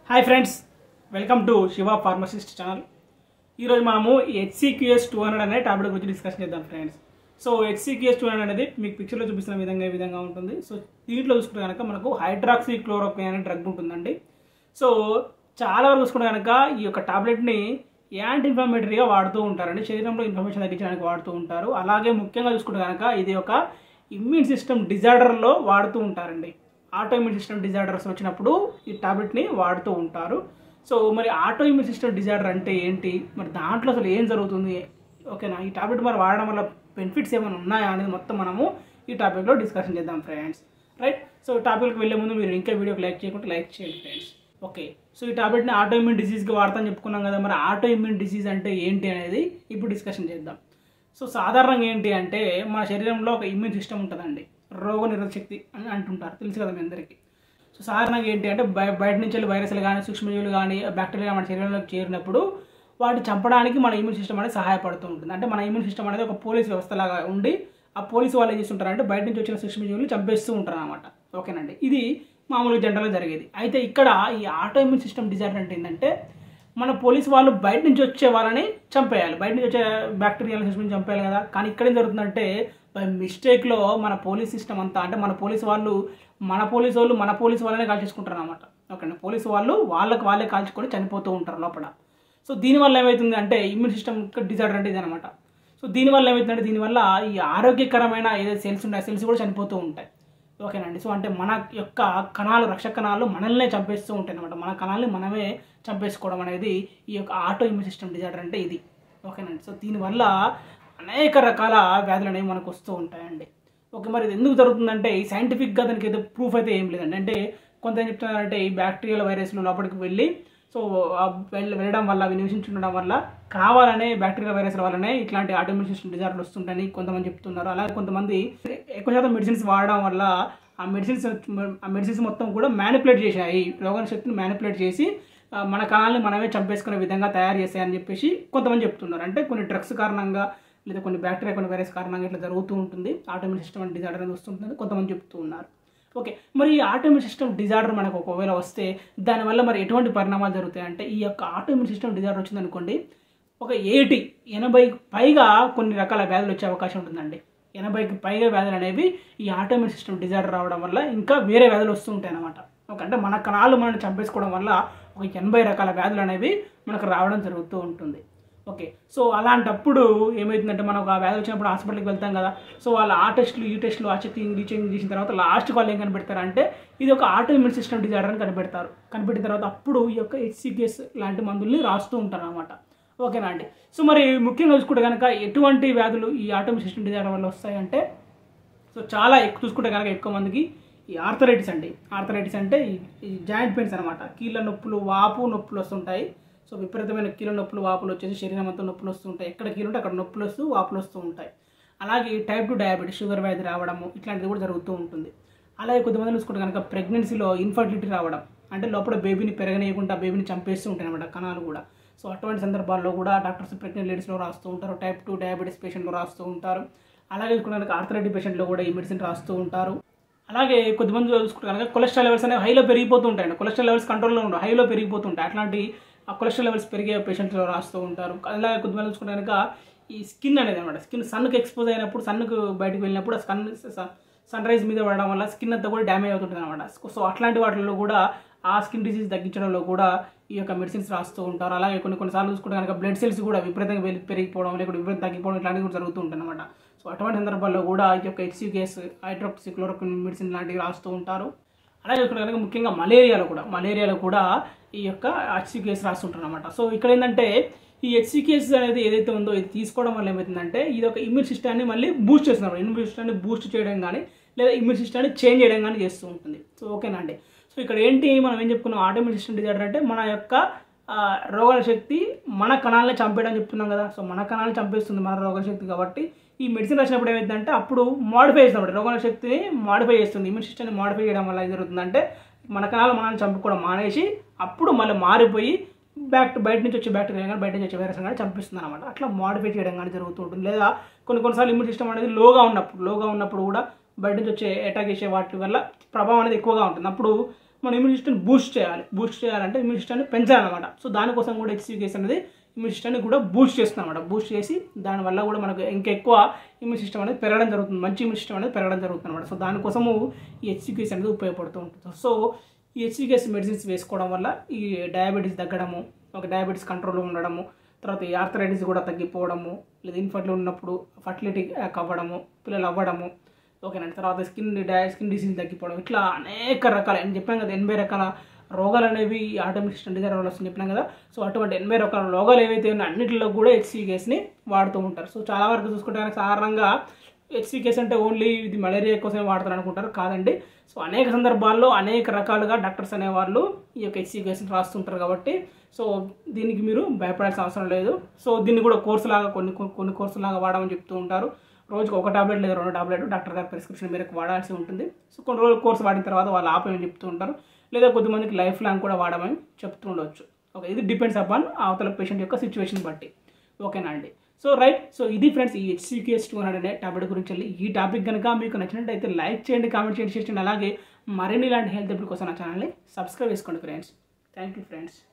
hi friends welcome to Shiva pharmacist channel ఈరోజు మనము HCQS two hundred అనే టాబ్లెట్ గురించి డిస్కషన్ చేద్దాం friends so HCQS two hundred అనేది మీకు పిక్చర్లో చూపిస్తున్న విధంగా ఈ విధంగా ఉంటుంది సో దీంట్లో చూసుకుంటే కనుక మనకు హైడ్రాక్సీ క్లోరోక్విన్ అనే డ్రగ్ ఉంటుందండి సో చాలా వరకు చూసుకుంటే కనుక ఈ యొక్క టాబ్లెట్ని యాంటీ ఇన్ఫ్లమేటరీగా వాడుతూ ఉంటారండి శరీరంలో ఇన్ఫర్మేషన్ తగ్గించడానికి వాడుతూ ఉంటారు అలాగే ముఖ్యంగా చూసుకుంటే కనుక ఇది ఒక ఇమ్యూన్ సిస్టమ్ డిజార్డర్లో వాడుతూ ఉంటారండి ఆటో ఇమ్యూన్ సిస్టమ్ డిజార్డర్స్ వచ్చినప్పుడు ఈ టాబ్లెట్ని వాడుతూ ఉంటారు సో మరి ఆటో ఇమ్యూన్ సిస్టమ్ డిజార్డర్ అంటే ఏంటి మరి దాంట్లో అసలు ఏం జరుగుతుంది ఓకేనా ఈ టాబ్లెట్ మరి వాడడం వల్ల బెనిఫిట్స్ ఏమైనా ఉన్నాయా అనేది మొత్తం మనము ఈ టాపిక్లో డిస్కషన్ చేద్దాం ఫ్రెండ్స్ రైట్ సో టాపిక్కి వెళ్ళే ముందు మీరు ఇంకా వీడియోకి లైక్ చేయకుంటే లైక్ చేయండి ఫ్రెండ్స్ ఓకే సో ఈ టాబ్లెట్ని ఆటో ఇమ్యూన్ డిసీజ్కి వాడతాను చెప్పుకున్నాం కదా మరి ఆటో ఇమ్యూన్ డిసీజ్ అంటే ఏంటి అనేది ఇప్పుడు డిస్కషన్ చేద్దాం సో సాధారణంగా ఏంటి అంటే మన శరీరంలో ఒక ఇమ్యూన్ సిస్టమ్ ఉంటుందండి రోగ నిరోధక శక్తి అని అంటుంటారు తెలుసు కదా మీ అందరికీ సో సాధారణంగా ఏంటి అంటే బయ బయట నుంచి వెళ్ళి వైరస్లు కానీ సూక్ష్మజీవులు కానీ బ్యాక్టీరియా మన శరీరంలోకి చేరినప్పుడు వాటిని చంపడానికి మన ఇమ్యూన్ సిస్టమ్ అనేది సహాయపడుతూ ఉంటుంది అంటే మన ఇమ్యూన్ సిస్టమ్ అనేది ఒక పోలీస్ వ్యవస్థలాగా ఉండి ఆ పోలీసు వాళ్ళు ఏం చేస్తుంటారంటే బయట నుంచి వచ్చిన సూక్ష్మజీవులు చంపేస్తూ ఉంటారు అనమాట ఓకేనండి ఇది మామూలుగా జనరల్గా జరిగేది అయితే ఇక్కడ ఈ ఆటో ఇమ్యూన్ సిస్టమ్ డిజార్డర్ అంటే ఏంటంటే మన పోలీస్ వాళ్ళు బయట నుంచి వచ్చే వాళ్ళని చంపేయాలి బయట నుంచి వచ్చే బ్యాక్టీరియల్ సిస్టమ్ చంపేయాలి కదా కానీ ఇక్కడ ఏం జరుగుతుందంటే బై మిస్టేక్లో మన పోలీస్ సిస్టమ్ అంతా అంటే మన పోలీస్ వాళ్ళు మన పోలీస్ వాళ్ళు మన పోలీస్ వాళ్ళనే కాల్చేసుకుంటారు అనమాట ఓకే పోలీస్ వాళ్ళు వాళ్ళకి వాళ్ళే కాల్చుకొని చనిపోతూ ఉంటారు లోపల సో దీనివల్ల ఏమవుతుంది అంటే ఇమ్యూన్ సిస్టమ్ డిజార్డర్ అంటే ఇది అనమాట సో దీనివల్ల ఏమవుతుందంటే దీనివల్ల ఈ ఆరోగ్యకరమైన ఏదైతే సెల్స్ ఉంటాయి సెల్స్ కూడా చనిపోతూ ఉంటాయి ఓకేనండి సో అంటే మన యొక్క కణాలు రక్షక కణాలు మనల్నే చంపేస్తూ ఉంటాయి అనమాట మన కణాలని మనమే చంపేసుకోవడం అనేది ఈ యొక్క ఆటో ఇమ్యూన్ సిస్టమ్ డిజార్డర్ అంటే ఇది ఓకేనండి సో దీనివల్ల అనేక రకాల వ్యాధులు అనేవి మనకు వస్తూ ఉంటాయండి ఓకే మరి ఇది ఎందుకు జరుగుతుందంటే ఈ సైంటిఫిక్గా దానికి అయితే ప్రూఫ్ అయితే ఏం లేదండి అంటే కొంత ఏం చెప్తున్నారంటే ఈ బ్యాక్టీరియల్ వైరస్లు లోపలికి వెళ్ళి సో ఆ వెళ్ళ వెళ్ళడం వల్ల అవి నివసించుండడం వల్ల కావాలనే బ్యాక్టీరియల్ వైరస్ల వల్లనే ఇట్లాంటి ఆటోమిన్ సిస్టమ్ డిజార్డర్లు వస్తుంటాయని కొంతమంది చెప్తున్నారు అలాగే కొంతమంది ఎక్కువ శాతం మెడిసిన్స్ వాడడం వల్ల ఆ మెడిసిన్స్ ఆ మెడిసిన్స్ మొత్తం కూడా మ్యానిపులేట్ చేశాయి రోగ శక్తిని మ్యానిపులేట్ చేసి ఆ, మన కణాలని మనమే చంపేసుకునే విధంగా తయారు చేశాయని చెప్పేసి కొంతమంది చెప్తున్నారు అంటే కొన్ని డ్రగ్స్ కారణంగా లేదా కొన్ని బ్యాక్టీరియా కొన్ని వైరస్ కారణంగా ఇట్లా జరుగుతూ ఉంటుంది ఆటోమిన్ సిస్టమ్ డిజార్డర్ అనేది వస్తుంటుంది కొంతమంది చెప్తూ ఉన్నారు ఓకే మరి ఈ ఆటోమిన్ సిస్టమ్ డిజార్డర్ మనకు ఒకవేళ వస్తే దానివల్ల మరి ఎటువంటి పరిణామాలు జరుగుతాయి అంటే ఈ యొక్క ఆటోమిన్ సిస్టమ్ డిజార్డర్ వచ్చిందనుకోండి ఒక ఎయిటీ ఎనభై పైగా కొన్ని రకాల వ్యాధులు వచ్చే అవకాశం ఉంటుందండి ఎనభైకి పైగా వ్యాధులు అనేవి ఈ ఆటోమిన్ సిస్టమ్ డిజార్డర్ రావడం వల్ల ఇంకా వేరే వ్యాధులు వస్తూ ఉంటాయి అన్నమాట ఓకే అంటే మన కణాలు మనం చంపేసుకోవడం వల్ల ఒక ఎనభై రకాల వ్యాధులు అనేవి మనకు రావడం జరుగుతూ ఉంటుంది ఓకే సో అలాంటప్పుడు ఏమవుతుందంటే మనం ఆ వ్యాధి వచ్చినప్పుడు హాస్పిటల్కి వెళ్తాం కదా సో వాళ్ళు ఆ టెస్టులు ఈ టెస్టులు ఆ చెకింగ్ ఈ చెకింగ్ చేసిన తర్వాత లాస్ట్ వాళ్ళు ఏం కనిపెడతారు అంటే ఇది ఒక ఆటో ఇమ్యూన్ సిస్టమ్ డిజార్డర్ అని కనిపెడతారు కనిపెట్టిన తర్వాత అప్పుడు ఈ యొక్క హెచ్సికేస్ లాంటి మందుల్ని రాస్తూ ఉంటారు అనమాట ఓకేనా అండి సో మరి ముఖ్యంగా చూసుకుంటే కనుక ఎటువంటి వ్యాధులు ఈ ఆటోమిక్ సిస్టమ్ డిజార్డర్ వల్ల వస్తాయంటే సో చాలా ఎక్కువ చూసుకుంటే కనుక ఎక్కువ మందికి ఈ ఆర్థరైటిస్ అండి ఆర్థరైటిస్ అంటే ఈ- ఈ జాయింట్ పెయిన్స్ అనమాట కీళ్ళ నొప్పులు వాపు నొప్పులు వస్తుంటాయి సో విపరీతమైన కీళ్ళ నొప్పులు వాపులు వచ్చేసి శరీరం అంతా నొప్పులు వస్తుంటాయి ఎక్కడ కీళ్ళు ఉంటే అక్కడ నొప్పులు వస్తూ వాపులు వస్తూ ఉంటాయి అలాగే టైప్ టు డయాబెటీస్ షుగర్ వ్యాధి రావడము ఇట్లాంటిది కూడా జరుగుతూ ఉంటుంది అలాగే కొంతమంది చూసుకుంటే కనుక ప్రెగ్నెన్సీలో ఇన్ఫర్టిలిటీ రావడం అంటే లోపల బేబీని పెరగనీయకుండా బేబీని చంపేస్తూ ఉంటాయి అనమాట కణాలు కూడా సో అటువంటి సందర్భాల్లో కూడా డాక్టర్స్ ప్రెగ్నెంట్ లేడీస్లో రాస్తూ ఉంటారు టైప్ టూ డయాబెటీస్ పేషెంట్లో రాస్తూ ఉంటారు అలాగే చూసుకుంటే కనుక ఆర్థరైటిక్ పేషెంట్లో కూడా ఈ మెడిసిన్ రాస్తూ ఉంటారు అలాగే కొద్దిమంది చూసుకుంటే కనుక కొలెస్ట్రాల్ లెవెల్స్ అనేవి హైలో పెరిగిపోతూ ఉంటాయండి కొలెస్ట్రాల్ లెవెల్స్ కంట్రోల్లో ఉండవు హైలో పెరిగిపోతుంటాయి అట్లాంటి ఆ కొలెస్ట్రాల్ లెవెల్స్ పెరిగే పేషెంట్స్లో రాస్తూ ఉంటారు అలాగే కొద్దిమంది చూసుకుంటే కనుక ఈ స్కిన్ అనేది అనమాట స్కిన్ సన్కి ఎక్స్పోజ్ అయినప్పుడు సన్కు బయటకు వెళ్ళినప్పుడు ఆ సన్ సన్ రైజ్ మీద పడడం వల్ల స్కిన్ అంతా కూడా డ్యామేజ్ అవుతుంటుంది అనమాట సో అట్లాంటి వాటిల్లో కూడా ఆ స్కిన్ డిసీజ్ తగ్గించడంలో కూడా ఈ యొక్క మెడిసిన్స్ రాస్తూ ఉంటారు అలాగే కొన్ని కొన్నిసార్లు చూసుకుంటే కనుక బ్లడ్ సెల్స్ కూడా విపరీతంగా పెరిగి- పెరిగిపోవడం లేకపోతే విపరీతం తగ్గిపోవడం ఇట్లాంటివి కూడా జరుగుతూ ఉంటాయి అనమాట సో అటువంటి సందర్భాల్లో కూడా ఈ యొక్క హెచ్సికేస్ హైడ్రోక్సిక్లోరోక్విన్ మెడిసిన్ లాంటివి రాస్తూ ఉంటారు అలాగే చూసుకుంటే కనుక ముఖ్యంగా మలేరియాలో కూడా మలేరియాలో కూడా ఈ యొక్క హెచ్సికేస్ రాస్తుంటారు అనమాట సో ఇక్కడ ఏంటంటే ఈ హెచ్సికేస్ అనేది ఏదైతే ఉందో ఇది తీసుకోవడం వల్ల ఏమవుతుందంటే ఇది ఒక ఇమ్యూన్ సిస్టాన్ని మళ్ళీ బూస్ట్ చేస్తున్నారు ఇమ్యూన్ సిస్టాన్ని బూస్ట్ చేయడం కానీ లేదా ఇమ్యూన్ సిస్టాన్ని చేంజ్ చేయడం కానీ చేస్తూ ఉంటుంది సో ఓకేనా అండి సో ఇక్కడ ఏంటి మనం ఏం చెప్పుకున్నాం ఆటోమిక్ సిస్టమ్ డిజార్డర్ అంటే మన యొక్క ఆ, రోగాల శక్తి మన కణాలని చంపేయడం చెప్తున్నాం కదా సో మన కణాలను చంపేస్తుంది మన రోగాల శక్తి కాబట్టి ఈ మెడిసిన్ రాసినప్పుడు ఏమైందంటే అప్పుడు మాడిఫై చేసినప్పుడు రోగాల శక్తిని మాడిఫై చేస్తుంది ఇమ్యూన్ సిస్టమ్ని మాడిఫై చేయడం వల్ల ఏం జరుగుతుందంటే మన కణాలు మనల్ని చంపుకోవడం మానేసి అప్పుడు మళ్ళీ మారిపోయి బ్యాక్ బయట నుంచి వచ్చే బ్యాక్టీరియా కానీ బయట నుంచి వచ్చే వైరస్ కానీ చంపిస్తుంది అనమాట అట్లా మాడిఫై చేయడం కానీ జరుగుతూ ఉంటుంది లేదా కొన్ని కొన్నిసార్లు ఇమ్యూన్ సిస్టమ్ అనేది లోగా ఉన్నప్పుడు లోగా ఉన్నప్పుడు కూడా బయట నుంచి వచ్చే అటాక్ చేసే వాటి వల్ల ప్రభావం అనేది ఎక్కువగా ఉంటుంది అప్పుడు మన ఇమ్యూన్ సిస్టమ్ బూస్ట్ చేయాలి బూస్ట్ చేయాలంటే ఇమ్యూన్ సిస్టమ్ని పెంచాలన్నమాట సో దానికోసం కూడా హెచ్సికేస్ అనేది ఇమ్యూన్ సిస్టమ్ని కూడా బూస్ట్ చేస్తుంది అనమాట బూస్ట్ చేసి దానివల్ల కూడా మనకు ఇంకా ఎక్కువ ఇమ్యూన్ సిస్టమ్ అనేది పెరగడం జరుగుతుంది మంచి ఇమ్యూన్ సిస్టమ్ అనేది పెరగడం జరుగుతుంది అనమాట సో దానికోసము ఈ హెచ్సికేస్ అనేది ఉపయోగపడుతూ ఉంటుంది సో ఈ హెచ్సికేస్ మెడిసిన్స్ వేసుకోవడం వల్ల ఈ డయాబెటీస్ తగ్గడము ఒక డయాబెటీస్ కంట్రోల్లో ఉండడము తర్వాత ఈ ఆర్థరైటిస్ కూడా తగ్గిపోవడము లేదా ఇన్ఫర్టిల్ ఉన్నప్పుడు ఫర్టిలిటీ అవ్వడము పిల్లలు అవ్వడము ఓకేనండి తర్వాత స్కిన్ డయా స్కిన్ డిసీజ్ తగ్గిపోవడం ఇట్లా అనేక రకాల నేను చెప్పాను కదా ఎనభై రకాల రోగాలు అనేవి ఆటోమిక్ సిస్టమ్ డిజైర్ వల్ల వస్తుంది చెప్పినాం కదా సో అటువంటి ఎనభై రకాల రోగాలు ఏవైతే ఉన్నాయో అన్నింటిలో కూడా హెచ్సికేస్ని వాడుతూ ఉంటారు సో చాలా వరకు చూసుకుంటే కనుక సాధారణంగా హెచ్సికేస్ అంటే ఓన్లీ ఇది మలేరియా కోసమే వాడతారు అనుకుంటారు కాదండి సో అనేక సందర్భాల్లో అనేక రకాలుగా డాక్టర్స్ అనేవాళ్ళు ఈ యొక్క హెచ్సికేస్ని రాస్తుంటారు కాబట్టి సో దీనికి మీరు భయపడాల్సిన అవసరం లేదు సో దీన్ని కూడా కోర్సు లాగా కొన్ని కొన్ని కోర్సు లాగా వాడమని చెప్తూ ఉంటారు రోజుకి ఒక టాబ్లెట్ లేదా రెండు టాబ్లెట్ డాక్టర్ గారి ప్రిస్క్రిప్షన్ మేరకు వాడాల్సి ఉంటుంది సో కొన్ని రోజులు కోర్సు వాడిన తర్వాత వాళ్ళు ఆపేమని చెప్తూ ఉంటారు లేదా కొద్దిమందికి లైఫ్ లాంగ్ కూడా వాడమని చెప్తూ ఉండవచ్చు ఓకే ఇది డిపెండ్స్ అపాన్ అవతల పేషెంట్ యొక్క సిచ్యువేషన్ బట్టి ఓకేనా అండి సో రైట్ సో ఇది ఫ్రెండ్స్ ఈ హెచ్సికేఎస్ టూ హండ్రెడ్ అనే టాబ్లెట్ గురించి వెళ్ళి ఈ టాపిక్ కనుక మీకు నచ్చినట్టయితే లైక్ చేయండి కామెంట్ చేయండి షేర్ చేయండి అలాగే మరిన్ని ఇలాంటి హెల్త్ అప్డేట్ కోసం నా ఛానల్ని సబ్స్క్రైబ్ చేసుకోండి ఫ్రెండ్స్ థ్యాంక్ యూ ఫ్రెండ్స్